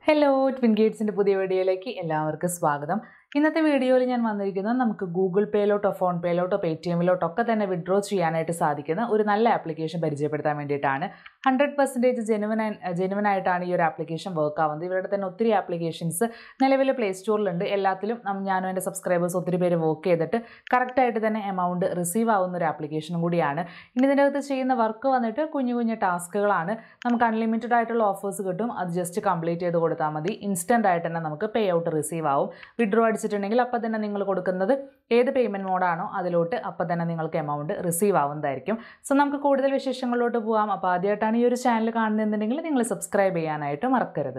hello twin ഗേറ്റ്സിൻ്റെ പുതിയ വീഡിയോയിലേക്ക് എല്ലാവർക്കും സ്വാഗതം ഇന്നത്തെ വീഡിയോയിൽ ഞാൻ വന്നിരിക്കുന്നത് നമുക്ക് ഗൂഗിൾ പേയിലോട്ടോ ഫോൺ പേയിലോട്ടോ പേ ടി എമ്മിലോട്ടോ ഒക്കെ തന്നെ വിഡ്രോ ചെയ്യാനായിട്ട് സാധിക്കുന്ന ഒരു നല്ല ആപ്ലിക്കേഷൻ പരിചയപ്പെടുത്താൻ വേണ്ടിയിട്ടാണ് ഹൺഡ്രഡ് പെർസെൻറ്റേജ് ജെനുവൻ ജെനുവൻ ആയിട്ടാണ് ഈ ഒരു ആപ്ലിക്കേഷൻ വർക്ക് ആവുന്നത് ഇവരുടെ തന്നെ ഒത്തിരി ആപ്ലിക്കേഷൻസ് നിലവിൽ പ്ലേ സ്റ്റോറിലുണ്ട് എല്ലാത്തിലും നം- ഞാനും എൻ്റെ സബ്സ്ക്രൈബേഴ്സ് ഒത്തിരി പേര് വർക്ക് ചെയ്തിട്ട് കറക്റ്റായിട്ട് തന്നെ എമൗണ്ട് റിസീവ് ആവുന്ന ഒരു ആപ്ലിക്കേഷനും കൂടിയാണ് ഇനി ഇതിൻ്റെ അകത്ത് ചെയ്യുന്ന വർക്ക് വന്നിട്ട് കുഞ്ഞു കുഞ്ഞു ടാസ്കുകളാണ് നമുക്ക് അൺലിമിറ്റഡ് ആയിട്ടുള്ള ഓഫേഴ്സ് കിട്ടും അത് ജസ്റ്റ് കംപ്ലീറ്റ് ചെയ്ത് കൊടുത്താൽ മതി ഇൻസ്റ്റൻ്റ് ആയിട്ട് തന്നെ നമുക്ക് പേ ഔട്ട് റിസീവ് ആവും വിഡ്രോ അടിച്ചിട്ടുണ്ടെങ്കിൽ അപ്പം തന്നെ നിങ്ങൾ കൊടുക്കുന്നത് ഏത് പേയ്മെൻറ്റ് മോഡാണോ അതിലോട്ട് അപ്പം തന്നെ നിങ്ങൾക്ക് എമൗണ്ട് റിസീവ് ആവുന്നതായിരിക്കും സോ നമുക്ക് കൂടുതൽ വിശേഷങ്ങളിലോട്ട് പോകാം അപ്പോൾ ആദ്യമായിട്ടാണ് ഈ ഒരു ചാനൽ കാണുന്നതെന്നുണ്ടെങ്കിൽ നിങ്ങൾ സബ്സ്ക്രൈബ് ചെയ്യാനായിട്ട് മറക്കരുത്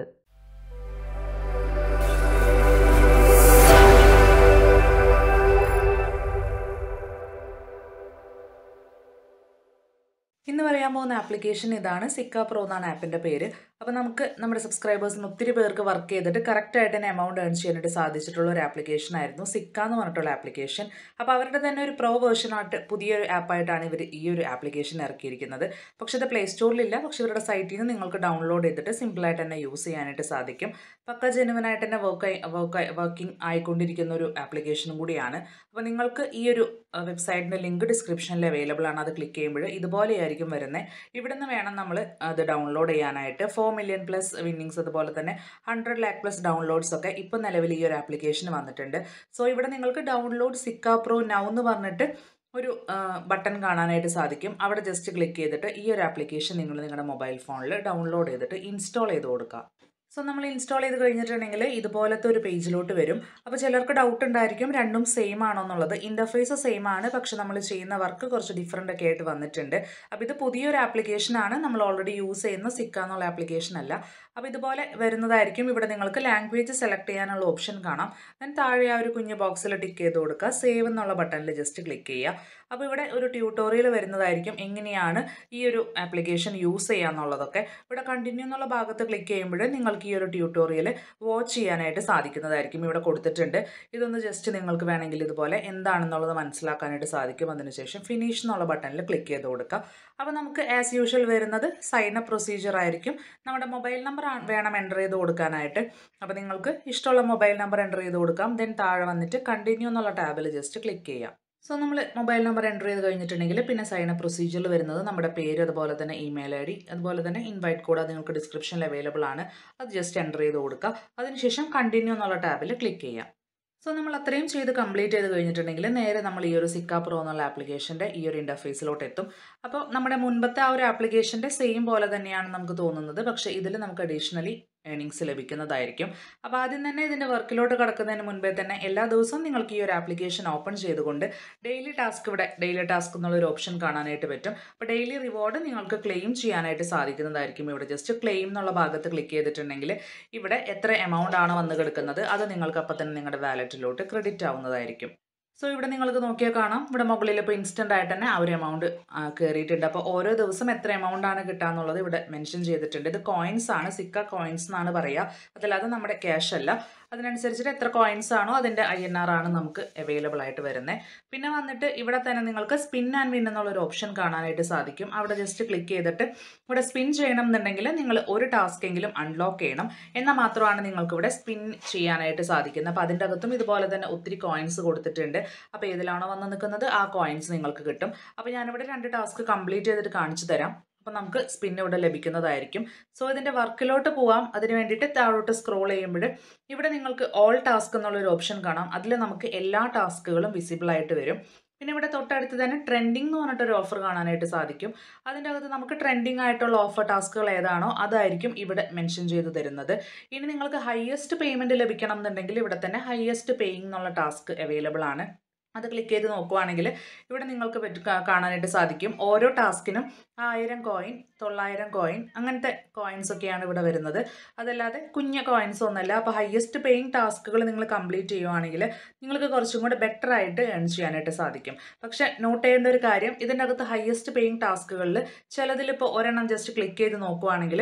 ഇന്ന് പറയാൻ പോകുന്ന ആപ്ലിക്കേഷൻ ഇതാണ് സിക്ക പ്രോ എന്നാണ് ആപ്പിൻ്റെ പേര് അപ്പോൾ നമുക്ക് നമ്മുടെ സബ്സ്ക്രൈബേഴ്സിന് ഒത്തിരി പേർക്ക് വർക്ക് ചെയ്തിട്ട് കറക്റ്റായിട്ട് തന്നെ എമൗണ്ട് ഏൺ ചെയ്യാനായിട്ട് സാധിച്ചിട്ടുള്ള ഒരു ആപ്ലിക്കേഷൻ ആയിരുന്നു സിക്ക എന്ന് പറഞ്ഞിട്ടുള്ള ആപ്ലിക്കേഷൻ അപ്പോൾ അവരുടെ തന്നെ ഒരു പ്രോ വേർഷനായിട്ട് പുതിയൊരു ആപ്പായിട്ടാണ് ഇവർ ഈ ഒരു ആപ്ലിക്കേഷൻ ഇറക്കിയിരിക്കുന്നത് പക്ഷേ ഇത് പ്ലേ സ്റ്റോറിലില്ല പക്ഷേ ഇവരുടെ സൈറ്റിൽ നിന്ന് നിങ്ങൾക്ക് ഡൗൺലോഡ് ചെയ്തിട്ട് സിമ്പിളായിട്ട് തന്നെ യൂസ് ചെയ്യാനായിട്ട് സാധിക്കും പക്ക ജെനുവനായിട്ട് തന്നെ വർക്ക് വർക്ക് വർക്കിംഗ് ആയിക്കൊണ്ടിരിക്കുന്ന ഒരു ആപ്ലിക്കേഷനും കൂടിയാണ് അപ്പോൾ നിങ്ങൾക്ക് ഈ ഒരു വെബ്സൈറ്റിൻ്റെ ലിങ്ക് ഡിസ്ക്രിപ്ഷനിൽ അവൈലബിൾ ആണ് അത് ക്ലിക്ക് ചെയ്യുമ്പോൾ ഇതുപോലെയായിരിക്കും വരുന്നത് ഇവിടെ നിന്ന് വേണം നമ്മൾ അത് ഡൗൺലോഡ് ചെയ്യാനായിട്ട് ഫോർ മില്യൺ പ്ലസ് വിന്നിങ്സ് അതുപോലെ തന്നെ ഹൺഡ്രഡ് ലാക്ക് പ്ലസ് ഡൗൺലോഡ്സ് ഒക്കെ ഇപ്പോൾ നിലവിൽ ഈ ഒരു ആപ്ലിക്കേഷൻ വന്നിട്ടുണ്ട് സോ ഇവിടെ നിങ്ങൾക്ക് ഡൗൺലോഡ് സിക്ക പ്രോ നൗ എന്ന് പറഞ്ഞിട്ട് ഒരു ബട്ടൺ കാണാനായിട്ട് സാധിക്കും അവിടെ ജസ്റ്റ് ക്ലിക്ക് ചെയ്തിട്ട് ഈ ഒരു ആപ്ലിക്കേഷൻ നിങ്ങൾ നിങ്ങളുടെ മൊബൈൽ ഫോണിൽ ഡൗൺലോഡ് ചെയ്തിട്ട് ഇൻസ്റ്റാൾ ചെയ്ത് കൊടുക്കുക സോ നമ്മൾ ഇൻസ്റ്റാൾ ചെയ്ത് കഴിഞ്ഞിട്ടുണ്ടെങ്കിൽ ഇതുപോലത്തെ ഒരു പേജിലോട്ട് വരും അപ്പോൾ ചിലർക്ക് ഡൗട്ട് ഉണ്ടായിരിക്കും രണ്ടും സെയിം ആണോ എന്നുള്ളത് ഇൻ്റർഫേസ് സെയിം ആണ് പക്ഷെ നമ്മൾ ചെയ്യുന്ന വർക്ക് കുറച്ച് ഡിഫറെൻ്റ് ഒക്കെ ആയിട്ട് വന്നിട്ടുണ്ട് അപ്പോൾ ഇത് പുതിയൊരു ആപ്ലിക്കേഷൻ ആണ് നമ്മൾ ഓൾറെഡി യൂസ് ചെയ്യുന്ന സിക്ക എന്നുള്ള ആപ്ലിക്കേഷൻ അല്ല അപ്പോൾ ഇതുപോലെ വരുന്നതായിരിക്കും ഇവിടെ നിങ്ങൾക്ക് ലാംഗ്വേജ് സെലക്ട് ചെയ്യാനുള്ള ഓപ്ഷൻ കാണാം ദെൻ താഴെ ആ ഒരു കുഞ്ഞ് ബോക്സിൽ ടിക്ക് ചെയ്ത് കൊടുക്കുക സേവ് എന്നുള്ള ബട്ടണിൽ ജസ്റ്റ് ക്ലിക്ക് ചെയ്യുക അപ്പോൾ ഇവിടെ ഒരു ട്യൂട്ടോറിയൽ വരുന്നതായിരിക്കും എങ്ങനെയാണ് ഈ ഒരു ആപ്ലിക്കേഷൻ യൂസ് ചെയ്യുക എന്നുള്ളതൊക്കെ ഇവിടെ കണ്ടിന്യൂ എന്നുള്ള ഭാഗത്ത് ക്ലിക്ക് ചെയ്യുമ്പോൾ നിങ്ങൾക്ക് ഈ ഒരു ട്യൂട്ടോറിയൽ വാച്ച് ചെയ്യാനായിട്ട് സാധിക്കുന്നതായിരിക്കും ഇവിടെ കൊടുത്തിട്ടുണ്ട് ഇതൊന്ന് ജസ്റ്റ് നിങ്ങൾക്ക് വേണമെങ്കിൽ ഇതുപോലെ എന്താണെന്നുള്ളത് മനസ്സിലാക്കാനായിട്ട് സാധിക്കും അതിനുശേഷം ഫിനിഷ് എന്നുള്ള ബട്ടണിൽ ക്ലിക്ക് ചെയ്ത് കൊടുക്കുക അപ്പോൾ നമുക്ക് ആസ് യൂഷ്വൽ വരുന്നത് സൈൻ അപ്പ് പ്രൊസീജിയർ ആയിരിക്കും നമ്മുടെ മൊബൈൽ നമ്പർ വേണം എൻ്റർ ചെയ്ത് കൊടുക്കാനായിട്ട് അപ്പോൾ നിങ്ങൾക്ക് ഇഷ്ടമുള്ള മൊബൈൽ നമ്പർ എൻ്റർ ചെയ്ത് കൊടുക്കാം ദെൻ താഴെ വന്നിട്ട് കണ്ടിന്യൂ എന്നുള്ള ടാബിൽ ജസ്റ്റ് ക്ലിക്ക് ചെയ്യാം സോ നമ്മൾ മൊബൈൽ നമ്പർ എൻ്റർ ചെയ്ത് കഴിഞ്ഞിട്ടുണ്ടെങ്കിൽ പിന്നെ സൈൻ അപ്പ് പ്രൊസീജിയറിൽ വരുന്നത് നമ്മുടെ പേര് അതുപോലെ തന്നെ ഇമെയിൽ ഐ ഡി അതുപോലെ തന്നെ ഇൻവൈറ്റ് കോഡ് അത് നിങ്ങൾക്ക് ഡിസ്ക്രിപ്ഷനിൽ അവൈലബിൾ ആണ് അത് ജസ്റ്റ് എൻ്റർ ചെയ്ത് കൊടുക്കുക അതിനുശേഷം കണ്ടിന്യൂ എന്നുള്ള ടാബിൽ ക്ലിക്ക് ചെയ്യാം സോ നമ്മൾ അത്രയും ചെയ്ത് കംപ്ലീറ്റ് ചെയ്ത് കഴിഞ്ഞിട്ടുണ്ടെങ്കിൽ നേരെ നമ്മൾ ഈ ഒരു സിക്ക പ്രോ എന്നുള്ള ആപ്ലിക്കേഷൻ്റെ ഈ ഒരു ഇൻ്റർഫേസിലോട്ട് എത്തും അപ്പോൾ നമ്മുടെ മുൻപത്തെ ആ ഒരു ആപ്ലിക്കേഷൻ്റെ സെയിം പോലെ തന്നെയാണ് നമുക്ക് തോന്നുന്നത് പക്ഷേ ഇതിൽ നമുക്ക് അഡീഷണലി ഏണിങ്സ് ലഭിക്കുന്നതായിരിക്കും അപ്പോൾ ആദ്യം തന്നെ ഇതിൻ്റെ വർക്കിലോട്ട് കടക്കുന്നതിന് മുൻപേ തന്നെ എല്ലാ ദിവസവും നിങ്ങൾക്ക് ഈ ഒരു ആപ്ലിക്കേഷൻ ഓപ്പൺ ചെയ്തുകൊണ്ട് ഡെയിലി ടാസ്ക് ഇവിടെ ഡെയിലി ടാസ്ക് എന്നുള്ളൊരു ഓപ്ഷൻ കാണാനായിട്ട് പറ്റും അപ്പോൾ ഡെയിലി റിവാർഡ് നിങ്ങൾക്ക് ക്ലെയിം ചെയ്യാനായിട്ട് സാധിക്കുന്നതായിരിക്കും ഇവിടെ ജസ്റ്റ് ക്ലെയിം എന്നുള്ള ഭാഗത്ത് ക്ലിക്ക് ചെയ്തിട്ടുണ്ടെങ്കിൽ ഇവിടെ എത്ര എമൗണ്ട് ആണ് വന്ന് കിടക്കുന്നത് അത് നിങ്ങൾക്ക് അപ്പം തന്നെ നിങ്ങളുടെ വാലറ്റിലോട്ട് ക്രെഡിറ്റ് ആവുന്നതായിരിക്കും സോ ഇവിടെ നിങ്ങൾക്ക് നോക്കിയാൽ കാണാം ഇവിടെ മുകളിൽ ഇപ്പോൾ ഇൻസ്റ്റൻ്റ് ആയിട്ട് തന്നെ ആ ഒരു എമൗണ്ട് കയറിയിട്ടുണ്ട് അപ്പോൾ ഓരോ ദിവസം എത്ര എമൗണ്ട് ആണ് കിട്ടുക എന്നുള്ളത് ഇവിടെ മെൻഷൻ ചെയ്തിട്ടുണ്ട് ഇത് കോയിൻസ് ആണ് സിക്ക കോയിൻസ് എന്നാണ് പറയുക അതല്ലാതെ നമ്മുടെ ക്യാഷ് അല്ല അതിനനുസരിച്ചിട്ട് എത്ര കോയിൻസ് ആണോ അതിൻ്റെ ഐ എൻ ആർ ആണ് നമുക്ക് അവൈലബിൾ ആയിട്ട് വരുന്നത് പിന്നെ വന്നിട്ട് ഇവിടെ തന്നെ നിങ്ങൾക്ക് സ്പിൻ ആൻഡ് വിൻ എന്നുള്ളൊരു ഓപ്ഷൻ കാണാനായിട്ട് സാധിക്കും അവിടെ ജസ്റ്റ് ക്ലിക്ക് ചെയ്തിട്ട് ഇവിടെ സ്പിൻ ചെയ്യണം എന്നുണ്ടെങ്കിൽ നിങ്ങൾ ഒരു ടാസ്ക് എങ്കിലും അൺലോക്ക് ചെയ്യണം എന്നാൽ മാത്രമാണ് നിങ്ങൾക്ക് ഇവിടെ സ്പിൻ ചെയ്യാനായിട്ട് സാധിക്കുന്നത് അപ്പോൾ അതിൻ്റെ അകത്തും ഇതുപോലെ തന്നെ ഒത്തിരി കോയിൻസ് കൊടുത്തിട്ടുണ്ട് അപ്പോൾ ഏതിലാണോ വന്ന് നിൽക്കുന്നത് ആ കോയിൻസ് നിങ്ങൾക്ക് കിട്ടും അപ്പോൾ ഞാനിവിടെ രണ്ട് ടാസ്ക് കംപ്ലീറ്റ് ചെയ്തിട്ട് കാണിച്ചു തരാം അപ്പോൾ നമുക്ക് സ്പിൻ ഇവിടെ ലഭിക്കുന്നതായിരിക്കും സോ ഇതിൻ്റെ വർക്കിലോട്ട് പോവാം അതിന് വേണ്ടിയിട്ട് താഴോട്ട് സ്ക്രോൾ ചെയ്യുമ്പോൾ ഇവിടെ നിങ്ങൾക്ക് ഓൾ ടാസ്ക് എന്നുള്ളൊരു ഓപ്ഷൻ കാണാം അതിൽ നമുക്ക് എല്ലാ ടാസ്കുകളും വിസിബിൾ ആയിട്ട് വരും പിന്നെ ഇവിടെ തൊട്ടടുത്ത് തന്നെ ട്രെൻഡിങ് എന്ന് പറഞ്ഞിട്ടൊരു ഓഫർ കാണാനായിട്ട് സാധിക്കും അതിൻ്റെ അകത്ത് നമുക്ക് ട്രെൻഡിങ് ആയിട്ടുള്ള ഓഫർ ടാസ്കുകൾ ഏതാണോ അതായിരിക്കും ഇവിടെ മെൻഷൻ ചെയ്ത് തരുന്നത് ഇനി നിങ്ങൾക്ക് ഹയസ്റ്റ് പേയ്മെൻറ്റ് ലഭിക്കണം എന്നുണ്ടെങ്കിൽ ഇവിടെ തന്നെ ഹയസ്റ്റ് പേയിങ് എന്നുള്ള ടാസ്ക് അവൈലബിൾ ആണ് അത് ക്ലിക്ക് ചെയ്ത് നോക്കുവാണെങ്കിൽ ഇവിടെ നിങ്ങൾക്ക് പറ്റ കാണാനായിട്ട് സാധിക്കും ഓരോ ടാസ്കിനും ആയിരം കോയിൻ തൊള്ളായിരം കോയിൻ അങ്ങനത്തെ കോയിൻസ് ഒക്കെയാണ് ഇവിടെ വരുന്നത് അതല്ലാതെ കുഞ്ഞ കോയിൻസ് ഒന്നല്ല അപ്പോൾ ഹയസ്റ്റ് പേയിങ് ടാസ്കുകൾ നിങ്ങൾ കംപ്ലീറ്റ് ചെയ്യുവാണെങ്കിൽ നിങ്ങൾക്ക് കുറച്ചും കൂടെ ബെറ്റർ ആയിട്ട് ഏൺ ചെയ്യാനായിട്ട് സാധിക്കും പക്ഷേ നോട്ട് ചെയ്യേണ്ട ഒരു കാര്യം ഇതിൻ്റെ അകത്ത് ഹയസ്റ്റ് പേയിങ് ടാസ്കുകളിൽ ചിലതിലിപ്പോൾ ഒരെണ്ണം ജസ്റ്റ് ക്ലിക്ക് ചെയ്ത് നോക്കുവാണെങ്കിൽ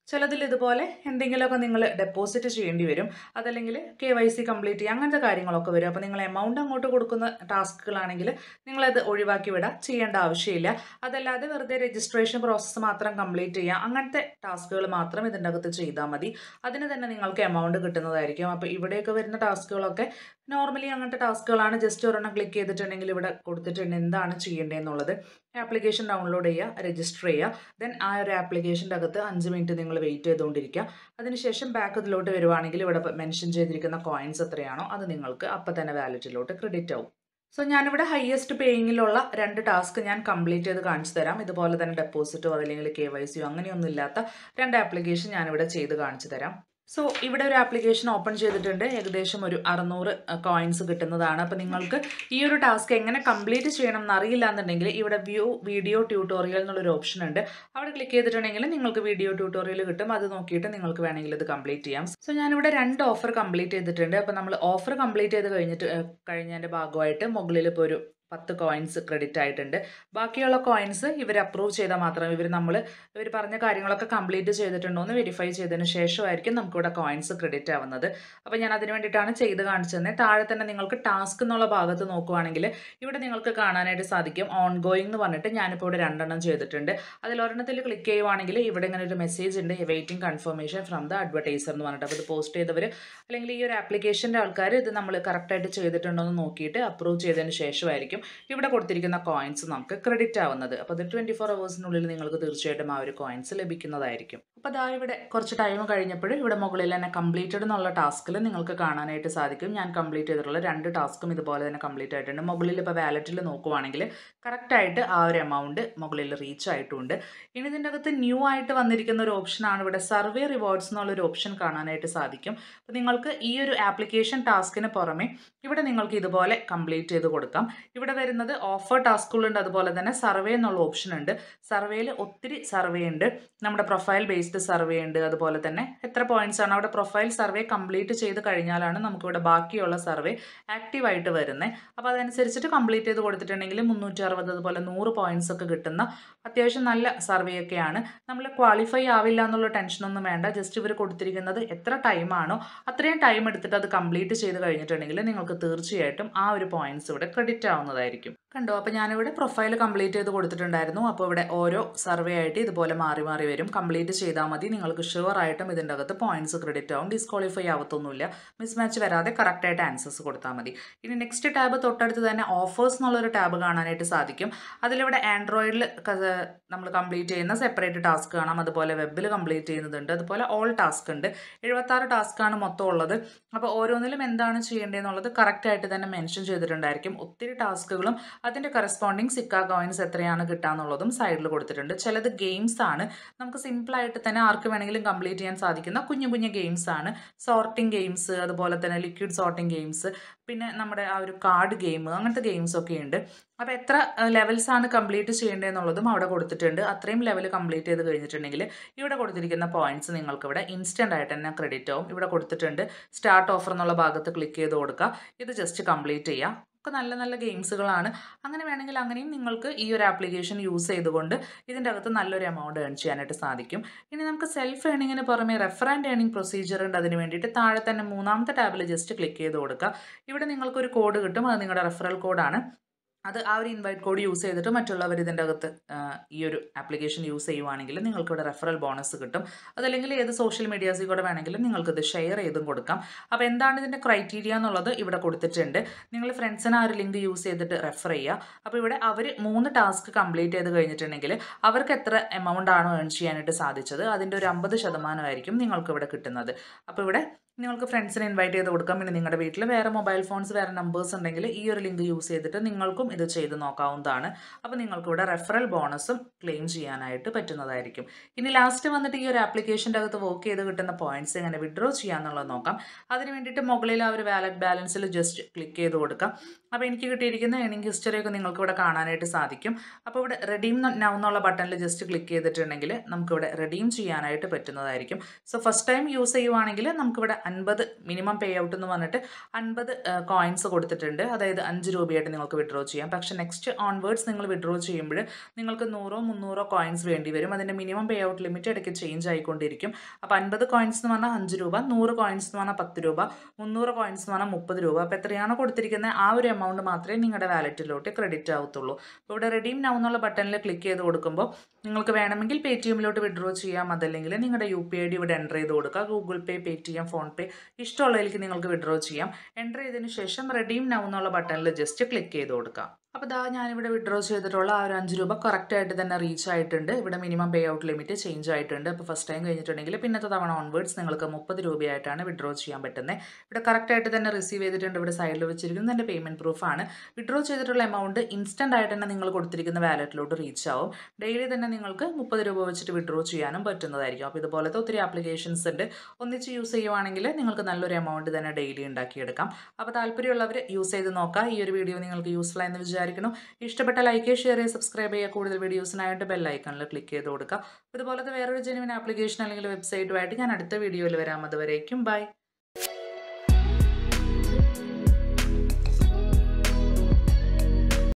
ചിലതിൽ ഇതുപോലെ എന്തെങ്കിലുമൊക്കെ നിങ്ങൾ ഡെപ്പോസിറ്റ് ചെയ്യേണ്ടി വരും അതല്ലെങ്കിൽ കെ വൈ സി കംപ്ലീറ്റ് ചെയ്യുക അങ്ങനത്തെ കാര്യങ്ങളൊക്കെ വരും അപ്പോൾ നിങ്ങൾ എമൗണ്ട് അങ്ങോട്ട് കൊടുക്കുന്ന ടാസ്കുകളാണെങ്കിൽ നിങ്ങളത് ഒഴിവാക്കി വിടുക ചെയ്യേണ്ട ആവശ്യമില്ല അതല്ലാതെ വെറുതെ രജിസ്ട്രേഷൻ പ്രോസസ്സ് മാത്രം കംപ്ലീറ്റ് ചെയ്യുക അങ്ങനത്തെ ടാസ്കുകൾ മാത്രം ഇതിൻ്റെ അകത്ത് ചെയ്താൽ മതി അതിന് തന്നെ നിങ്ങൾക്ക് എമൗണ്ട് കിട്ടുന്നതായിരിക്കും അപ്പോൾ ഇവിടെയൊക്കെ വരുന്ന ടാസ്കുകളൊക്കെ നോർമലി അങ്ങനത്തെ ടാസ്കുകളാണ് ജസ്റ്റ് ഒരെണ്ണം ക്ലിക്ക് ചെയ്തിട്ടുണ്ടെങ്കിൽ ഇവിടെ കൊടുത്തിട്ടുണ്ട് എന്താണ് ചെയ്യേണ്ടതെന്നുള്ളത് ആപ്ലിക്കേഷൻ ഡൗൺലോഡ് ചെയ്യുക രജിസ്റ്റർ ചെയ്യുക ദെൻ ആ ഒരു ആപ്ലിക്കേഷൻ്റെ അകത്ത് അഞ്ച് മിനിറ്റ് നിങ്ങൾ വെയിറ്റ് ചെയ്തുകൊണ്ടിരിക്കുക അതിനുശേഷം ബാക്ക് ഇതിലോട്ട് വരുവാണെങ്കിൽ ഇവിടെ മെൻഷൻ ചെയ്തിരിക്കുന്ന കോയിൻസ് എത്രയാണോ അത് നിങ്ങൾക്ക് അപ്പം തന്നെ വാലറ്റിലോട്ട് ക്രെഡിറ്റ് ആവും സോ ഞാനിവിടെ ഹയസ്റ്റ് പേയിങ്ങിലുള്ള രണ്ട് ടാസ്ക് ഞാൻ കംപ്ലീറ്റ് ചെയ്ത് കാണിച്ചു തരാം ഇതുപോലെ തന്നെ ഡെപ്പോസിറ്റോ അതല്ലെങ്കിൽ കെ വൈ സിയോ അങ്ങനെയൊന്നും ഇല്ലാത്ത രണ്ട് ആപ്ലിക്കേഷൻ ഞാനിവിടെ ചെയ്ത് കാണിച്ചു തരാം സോ ഇവിടെ ഒരു ആപ്ലിക്കേഷൻ ഓപ്പൺ ചെയ്തിട്ടുണ്ട് ഏകദേശം ഒരു അറുന്നൂറ് കോയിൻസ് കിട്ടുന്നതാണ് അപ്പോൾ നിങ്ങൾക്ക് ഈ ഒരു ടാസ്ക് എങ്ങനെ കംപ്ലീറ്റ് ചെയ്യണം എന്നറിയില്ല എന്നുണ്ടെങ്കിൽ ഇവിടെ വ്യൂ വീഡിയോ ട്യൂട്ടോറിയൽ എന്നുള്ളൊരു ഓപ്ഷൻ ഉണ്ട് അവിടെ ക്ലിക്ക് ചെയ്തിട്ടുണ്ടെങ്കിൽ നിങ്ങൾക്ക് വീഡിയോ ട്യൂട്ടോറിയൽ കിട്ടും അത് നോക്കിയിട്ട് നിങ്ങൾക്ക് വേണമെങ്കിൽ ഇത് കംപ്ലീറ്റ് ചെയ്യാം സോ ഞാനിവിടെ രണ്ട് ഓഫർ കംപ്ലീറ്റ് ചെയ്തിട്ടുണ്ട് അപ്പോൾ നമ്മൾ ഓഫർ കംപ്ലീറ്റ് ചെയ്ത് കഴിഞ്ഞിട്ട് ഏഹ്, കഴിഞ്ഞതിൻ്റെ ഭാഗമായിട്ട് മുകളിൽ ഇപ്പോൾ ഒരു പത്ത് കോയിൻസ് ക്രെഡിറ്റ് ആയിട്ടുണ്ട് ബാക്കിയുള്ള കോയിൻസ് ഇവർ അപ്രൂവ് ചെയ്താൽ മാത്രം ഇവർ നമ്മൾ ഇവർ പറഞ്ഞ കാര്യങ്ങളൊക്കെ കംപ്ലീറ്റ് ചെയ്തിട്ടുണ്ടോ എന്ന് വെരിഫൈ ചെയ്തതിന് ശേഷമായിരിക്കും നമുക്കിവിടെ കോയിൻസ് ക്രെഡിറ്റ് ആവുന്നത് അപ്പോൾ ഞാൻ അതിന് വേണ്ടിയിട്ടാണ് ചെയ്ത് കാണിച്ചു തന്നെ താഴെ തന്നെ നിങ്ങൾക്ക് ടാസ്ക് എന്നുള്ള ഭാഗത്ത് നോക്കുവാണെങ്കിൽ ഇവിടെ നിങ്ങൾക്ക് കാണാനായിട്ട് സാധിക്കും ഓൺ ഗോയിങ് എന്ന് പറഞ്ഞിട്ട് ഞാനിപ്പോൾ ഇവിടെ രണ്ടെണ്ണം ചെയ്തിട്ടുണ്ട് അതിൽ ഒരെണ്ണത്തിൽ ക്ലിക്ക് ചെയ്യുവാണെങ്കിൽ ഇവിടെ ഇങ്ങനെ ഒരു മെസ്സേജ് ഉണ്ട് waiting confirmation from the advertiser എന്ന് പറഞ്ഞിട്ട് അപ്പോൾ ഇത് പോസ്റ്റ് ചെയ്തവർ അല്ലെങ്കിൽ ഈ ഒരു ആപ്ലിക്കേഷൻ്റെ ആൾക്കാർ ഇത് നമ്മൾ കറക്റ്റായിട്ട് ചെയ്തിട്ടുണ്ടോ എന്ന് നോക്കിയിട്ട് അപ്രൂവ് ചെയ്തതിന് ശേഷമായിരിക്കും ഇവിടെ കൊടുത്തിരിക്കുന്ന കോയിൻസ് നമുക്ക് ക്രെഡിറ്റ് ആവുന്നത് അപ്പോൾ അത് ട്വൻറ്റി ഫോർ അവേഴ്സിനുള്ളിൽ നിങ്ങൾക്ക് തീർച്ചയായിട്ടും ആ ഒരു കോയിൻസ് ലഭിക്കുന്നതായിരിക്കും അപ്പോൾ അതാ ഇവിടെ കുറച്ച് ടൈം കഴിഞ്ഞപ്പോൾ ഇവിടെ മുകളിൽ തന്നെ കംപ്ലീറ്റഡ് എന്നുള്ള ടാസ്കിൽ നിങ്ങൾക്ക് കാണാനായിട്ട് സാധിക്കും ഞാൻ കംപ്ലീറ്റ് ചെയ്തിട്ടുള്ള രണ്ട് ടാസ്കും ഇതുപോലെ തന്നെ കംപ്ലീറ്റ് ആയിട്ടുണ്ട് മുകളിൽ ഇപ്പോൾ വാലറ്റിൽ നോക്കുവാണെങ്കിൽ കറക്റ്റായിട്ട് ആ ഒരു എമൗണ്ട് മുകളിൽ റീച്ച് ആയിട്ടുണ്ട് ഇനി ഇതിൻ്റെ അകത്ത് ന്യൂ ആയിട്ട് വന്നിരിക്കുന്ന ഒരു ഓപ്ഷനാണ് ഇവിടെ സർവേ റിവാർഡ്സ് എന്നുള്ളൊരു ഓപ്ഷൻ കാണാനായിട്ട് സാധിക്കും അപ്പോൾ നിങ്ങൾക്ക് ഈ ഒരു ആപ്ലിക്കേഷൻ ടാസ്കിന് പുറമെ ഇവിടെ നിങ്ങൾക്ക് ഇതുപോലെ കംപ്ലീറ്റ് ചെയ്ത് കൊടുക്കാം ഇവിടെ വരുന്നത് ഓഫർ ടാസ്കുകളുണ്ട് അതുപോലെ തന്നെ സർവേ എന്നുള്ള ഓപ്ഷൻ ഉണ്ട് സർവേയിൽ ഒത്തിരി സർവേ ഉണ്ട് നമ്മുടെ പ്രൊഫൈൽ ബേസ്ഡ് സർവേ ഉണ്ട് അതുപോലെ തന്നെ എത്ര പോയിന്റ്സ് ആണ് അവിടെ പ്രൊഫൈൽ സർവേ കംപ്ലീറ്റ് ചെയ്ത് കഴിഞ്ഞാലാണ് നമുക്കിവിടെ ബാക്കിയുള്ള സർവേ ആക്റ്റീവായിട്ട് വരുന്നത് അപ്പോൾ അതനുസരിച്ചിട്ട് കംപ്ലീറ്റ് ചെയ്ത് കൊടുത്തിട്ടുണ്ടെങ്കിൽ മുന്നൂറ്റി അറുപത് അതുപോലെ നൂറ് പോയിന്റ്സ് ഒക്കെ കിട്ടുന്ന അത്യാവശ്യം നല്ല സർവേ ഒക്കെയാണ് നമ്മൾ ക്വാളിഫൈ ആവില്ല എന്നുള്ള ടെൻഷനൊന്നും വേണ്ട ജസ്റ്റ് ഇവർ കൊടുത്തിരിക്കുന്നത് എത്ര ടൈമാണോ അത്രയും ടൈം എടുത്തിട്ട് അത് കംപ്ലീറ്റ് ചെയ്ത് കഴിഞ്ഞിട്ടുണ്ടെങ്കിൽ നിങ്ങൾക്ക് തീർച്ചയായിട്ടും ആ ഒരു പോയിന്റ്സ് ഇവിടെ ക്രെഡിറ്റ് ആവുന്നതായിരിക്കും കണ്ടോ അപ്പോൾ ഞാനിവിടെ പ്രൊഫൈൽ കംപ്ലീറ്റ് ചെയ്ത് കൊടുത്തിട്ടുണ്ടായിരുന്നു അപ്പോൾ ഇവിടെ ഓരോ സർവേ ആയിട്ട് ഇതുപോലെ മാറി മാറി വരും കംപ്ലീറ്റ് ചെയ്താൽ മതി നിങ്ങൾക്ക് ഷുവർ ആയിട്ടും ഇതിൻ്റെ അകത്ത് പോയിന്റ്സ് ക്രെഡിറ്റ് ആവും ഡിസ്ക്വാളിഫൈ ആവത്തൊന്നുമില്ല മിസ് മാച്ച് വരാതെ കറക്റ്റായിട്ട് ആൻസേഴ്സ് കൊടുത്താൽ മതി ഇനി നെക്സ്റ്റ് ടാബ് തൊട്ടടുത്ത് തന്നെ ഓഫേഴ്സ് എന്നുള്ളൊരു ടാബ് കാണാനായിട്ട് സാധിക്കും അതിലിവിടെ ആൻഡ്രോയിഡിൽ നമ്മൾ കംപ്ലീറ്റ് ചെയ്യുന്ന സെപ്പറേറ്റ് ടാസ്ക് കാണാം അതുപോലെ വെബിൽ കംപ്ലീറ്റ് ചെയ്യുന്നതുണ്ട് അതുപോലെ ഓൾ ടാസ്ക് ഉണ്ട് എഴുപത്താറ് ടാസ്ക്കാണ് മൊത്തം ഉള്ളത് അപ്പോൾ ഓരോന്നിലും എന്താണ് ചെയ്യേണ്ടതെന്നുള്ളത് കറക്റ്റായിട്ട് തന്നെ മെൻഷൻ ചെയ്തിട്ടുണ്ടായിരിക്കും ഒത്തിരി ടാസ്കുകളും അതിൻ്റെ കറസ്പോണ്ടിങ് സിക്ക കോയിൻസ് എത്രയാണ് കിട്ടാന്നുള്ളതും സൈഡിൽ കൊടുത്തിട്ടുണ്ട് ചിലത് ഗെയിംസ് ആണ് നമുക്ക് സിമ്പിളായിട്ട് തന്നെ ആർക്ക് വേണമെങ്കിലും കംപ്ലീറ്റ് ചെയ്യാൻ സാധിക്കുന്ന കുഞ്ഞു കുഞ്ഞു ഗെയിംസ് ആണ് സോർട്ടിംഗ് ഗെയിംസ് അതുപോലെ തന്നെ ലിക്വിഡ് സോർട്ടിംഗ് ഗെയിംസ് പിന്നെ നമ്മുടെ ആ ഒരു കാർഡ് ഗെയിം അങ്ങനത്തെ ഗെയിംസ് ഒക്കെ ഉണ്ട് അപ്പോൾ എത്ര ലെവൽസ് ആണ് കംപ്ലീറ്റ് ചെയ്യേണ്ടതെന്നുള്ളതും അവിടെ കൊടുത്തിട്ടുണ്ട് അത്രയും ലെവൽ കംപ്ലീറ്റ് ചെയ്ത് കഴിഞ്ഞിട്ടുണ്ടെങ്കിൽ ഇവിടെ കൊടുത്തിരിക്കുന്ന പോയിന്റ്സ് നിങ്ങൾക്ക് ഇവിടെ ഇൻസ്റ്റൻ്റ് ആയിട്ട് തന്നെ ക്രെഡിറ്റ് ആവും ഇവിടെ കൊടുത്തിട്ടുണ്ട് സ്റ്റാർട്ട് ഓഫർ എന്നുള്ള ഭാഗത്ത് ക്ലിക്ക് ചെയ്ത് കൊടുക്കുക ഇത് ജസ്റ്റ് കംപ്ലീറ്റ് ചെയ്യുക ഒക്കെ നല്ല നല്ല ഗെയിംസുകളാണ് അങ്ങനെ വേണമെങ്കിൽ അങ്ങനെയും നിങ്ങൾക്ക് ഈ ഒരു ആപ്ലിക്കേഷൻ യൂസ് ചെയ്തുകൊണ്ട് ഇതിൻ്റെ അകത്ത് നല്ലൊരു എമൗണ്ട് ഏൺ ചെയ്യാനായിട്ട് സാധിക്കും ഇനി നമുക്ക് സെൽഫ് ഏണിങ്ങിന് പുറമെ റെഫർ ആൻഡ് ഏണിംഗ് പ്രൊസീജിയർ ഉണ്ട് അതിന് വേണ്ടിയിട്ട് താഴെ തന്നെ മൂന്നാമത്തെ ടാബിൽ ജസ്റ്റ് ക്ലിക്ക് ചെയ്ത് കൊടുക്കുക ഇവിടെ നിങ്ങൾക്കൊരു കോഡ് കിട്ടും അത് നിങ്ങളുടെ റെഫറൽ കോഡാണ് അത് ആ ഒരു ഇൻവൈറ്റ് കോഡ് യൂസ് ചെയ്തിട്ട് മറ്റുള്ളവർ ഇതിൻ്റെ അകത്ത് ആ, ഈ ഒരു ആപ്ലിക്കേഷൻ യൂസ് ചെയ്യുവാണെങ്കിൽ നിങ്ങൾക്ക് ഇവിടെ റെഫറൽ ബോണസ് കിട്ടും അതല്ലെങ്കിൽ ഏത് സോഷ്യൽ മീഡിയാസിൽ കൂടെ വേണമെങ്കിലും നിങ്ങൾക്കിത് ഷെയർ ചെയ്തും കൊടുക്കാം അപ്പോൾ എന്താണ് ഇതിൻ്റെ ക്രൈറ്റീരിയ എന്നുള്ളത് ഇവിടെ കൊടുത്തിട്ടുണ്ട് നിങ്ങൾ ഫ്രണ്ട്സിന് ആ ഒരു ലിങ്ക് യൂസ് ചെയ്തിട്ട് റെഫർ ചെയ്യുക അപ്പോൾ ഇവിടെ അവർ മൂന്ന് ടാസ്ക് കംപ്ലീറ്റ് ചെയ്ത് കഴിഞ്ഞിട്ടുണ്ടെങ്കിൽ അവർക്ക് എത്ര എമൗണ്ട് ആണോ ഏൺ ചെയ്യാനായിട്ട് സാധിച്ചത് അതിൻ്റെ ഒരു അമ്പത് ശതമാനമായിരിക്കും നിങ്ങൾക്ക് ഇവിടെ കിട്ടുന്നത് അപ്പോൾ ഇവിടെ നിങ്ങൾക്ക് ഫ്രണ്ട്സിനെ ഇൻവൈറ്റ് ചെയ്ത് കൊടുക്കാം പിന്നെ നിങ്ങളുടെ വീട്ടിൽ വേറെ മൊബൈൽ ഫോൺസ് വേറെ നമ്പേഴ്സ് ഉണ്ടെങ്കിൽ ഈ ഒരു ലിങ്ക് യൂസ് ചെയ്തിട്ട് നിങ്ങൾക്കും ഇത് ചെയ്ത് നോക്കാവുന്നതാണ് അപ്പോൾ നിങ്ങൾക്ക് ഇവിടെ റെഫറൽ ബോണസും ക്ലെയിം ചെയ്യാനായിട്ട് പറ്റുന്നതായിരിക്കും ഇനി ലാസ്റ്റ് വന്നിട്ട് ഈ ഒരു ആപ്ലിക്കേഷൻ്റെ അകത്ത് വർക്ക് ചെയ്ത് കിട്ടുന്ന പോയിന്റ്സ് എങ്ങനെ വിഡ്രോ ചെയ്യാന്നുള്ളത് നോക്കാം അതിന് വേണ്ടിയിട്ട് മുകളിൽ ആ ഒരു വാലറ്റ് ബാലൻസിൽ ജസ്റ്റ് ക്ലിക്ക് ചെയ്ത് കൊടുക്കാം അപ്പോൾ എനിക്ക് കിട്ടിയിരിക്കുന്ന ഏണിംഗ് ഹിസ്റ്ററി ഒക്കെ നിങ്ങൾക്ക് ഇവിടെ കാണാനായിട്ട് സാധിക്കും അപ്പോൾ ഇവിടെ റെഡീം നൗ എന്നുള്ള ബട്ടണിൽ ജസ്റ്റ് ക്ലിക്ക് ചെയ്തിട്ടുണ്ടെങ്കിൽ നമുക്കിവിടെ റെഡീം ചെയ്യാനായിട്ട് പറ്റുന്നതായിരിക്കും സോ ഫസ്റ്റ് ടൈം യൂസ് ചെയ്യുവാണെങ്കിൽ നമുക്കിവിടെ അൻപത് മിനിമം പേ ഔട്ട് എന്ന് പറഞ്ഞിട്ട് അൻപത് കോയിൻസ് കൊടുത്തിട്ടുണ്ട് അതായത് അഞ്ച് രൂപയായിട്ട് നിങ്ങൾക്ക് വിഡ്രോ ചെയ്യാം പക്ഷേ നെക്സ്റ്റ് ഓൺവേർഡ്സ് നിങ്ങൾ വിഡ്രോ ചെയ്യുമ്പോൾ നിങ്ങൾക്ക് നൂറോ മുന്നൂറോ കോയിൻസ് വേണ്ടി വരും അതിൻ്റെ മിനിമം പേ ഔട്ട് ലിമിറ്റ് ഇടയ്ക്ക് ചേഞ്ച് ആയിക്കൊണ്ടിരിക്കും അപ്പോൾ അൻപത് കോയിൻസ് എന്ന് പറഞ്ഞാൽ അഞ്ച് രൂപ നൂറ് കോയിൻസ് എന്ന് പറഞ്ഞാൽ പത്ത് രൂപ മുന്നൂറ് കോയിൻസ് എന്ന് പറഞ്ഞാൽ മുപ്പത് രൂപ അപ്പോൾ എത്രയാണോ കൊടുത്തിരിക്കുന്നത് ആ ഒരു എമൗണ്ട് മാത്രമേ നിങ്ങളുടെ വാലറ്റിലോട്ട് ക്രെഡിറ്റ് ആവത്തുള്ളൂ അപ്പോൾ ഇവിടെ റെഡീം നൗ എന്നുള്ള ബട്ടണിൽ ക്ലിക്ക് ചെയ്ത് കൊടുക്കുമ്പോൾ നിങ്ങൾക്ക് വേണമെങ്കിൽ പേ ടി എമ്മിലോട്ട് വിഡ്രോ ചെയ്യാം അതല്ലെങ്കിൽ നിങ്ങളുടെ യു പി ഐ ഡി ഇവിടെ എൻ്റർ ചെയ്ത് കൊടുക്കുക Google Pay Paytm PhonePe ഇഷ്ടമുള്ളതിലേക്ക് നിങ്ങൾക്ക് വിഡ്രോ ചെയ്യാം എൻ്റർ ചെയ്തതിന് ശേഷം റെഡീം നൗ എന്നുള്ള ബട്ടണിൽ ജസ്റ്റ് ക്ലിക്ക് ചെയ്ത് കൊടുക്കുക അപ്പോൾ ദാ ഞാനിവിടെ വിഡ്രോ ചെയ്തിട്ടുള്ള ആ ഒരു അഞ്ച് രൂപ കറക്റ്റായിട്ട് തന്നെ റീച്ച് ആയിട്ടുണ്ട് ഇവിടെ minimum pay out limit change ആയിട്ടുണ്ട് അപ്പോൾ ഫസ്റ്റ് ടൈം കഴിഞ്ഞിട്ടുണ്ടെങ്കിൽ പിന്നത്തെ തവണ ഓൺവേർഡ്സ് നിങ്ങൾക്ക് മുപ്പത് രൂപയായിട്ടാണ് വിഡ്രോ ചെയ്യാൻ പറ്റുന്നത് ഇവിടെ കറക്റ്റായിട്ട് തന്നെ റിസീവ് ചെയ്തിട്ടുണ്ട് ഇവിടെ സൈഡിൽ വെച്ചിരിക്കുന്നത് എൻ്റെ പേയ്മെൻറ്റ് പ്രൂഫാണ് വിഡ്രോ ചെയ്തിട്ടുള്ള എമൗണ്ട് ഇൻസ്റ്റൻ്റ് ആയിട്ട് തന്നെ നിങ്ങൾ കൊടുത്തിരിക്കുന്ന വാലറ്റിലോട്ട് റീച്ച് ആവും ഡെയിലി തന്നെ നിങ്ങൾക്ക് മുപ്പത് രൂപ വെച്ചിട്ട് വിഡ്രോ ചെയ്യാനും പറ്റുന്നതായിരിക്കും അപ്പോൾ ഇതുപോലത്തെ ഒത്തിരി ആപ്ലിക്കേഷൻസ് ഉണ്ട് ഒന്നിച്ച് യൂസ് ചെയ്യുവാണെങ്കിൽ നിങ്ങൾക്ക് നല്ലൊരു എമൗണ്ട് തന്നെ ഡെയിലി ഉണ്ടാക്കിയെടുക്കാം അപ്പോൾ താല്പര്യമുള്ളവർ യൂസ് ചെയ്ത് നോക്കാം ഈ ഒരു വീഡിയോ നിങ്ങൾക്ക് യൂസ്ഫുൾ ആയെന്ന് വിചാരിക്കുന്നു ഇഷ്ടപ്പെട്ട ലൈക്ക് ഷെയർ ചെയ്യുക സബ്സ്ക്രൈബ് ചെയ്യുക കൂടുതൽ വീഡിയോസിനായിട്ട് ബെൽ ഐക്കണിൽ ക്ലിക്ക് ചെയ്ത് കൊടുക്കുക ഇതുപോലത്തെ വേറൊരു ജെനുവിൻ ആപ്ലിക്കേഷൻ അല്ലെങ്കിൽ വെബ്സൈറ്റുമായിട്ട് ഞാൻ അടുത്ത വീഡിയോയിൽ വരാം അതുവരേക്കും ബൈ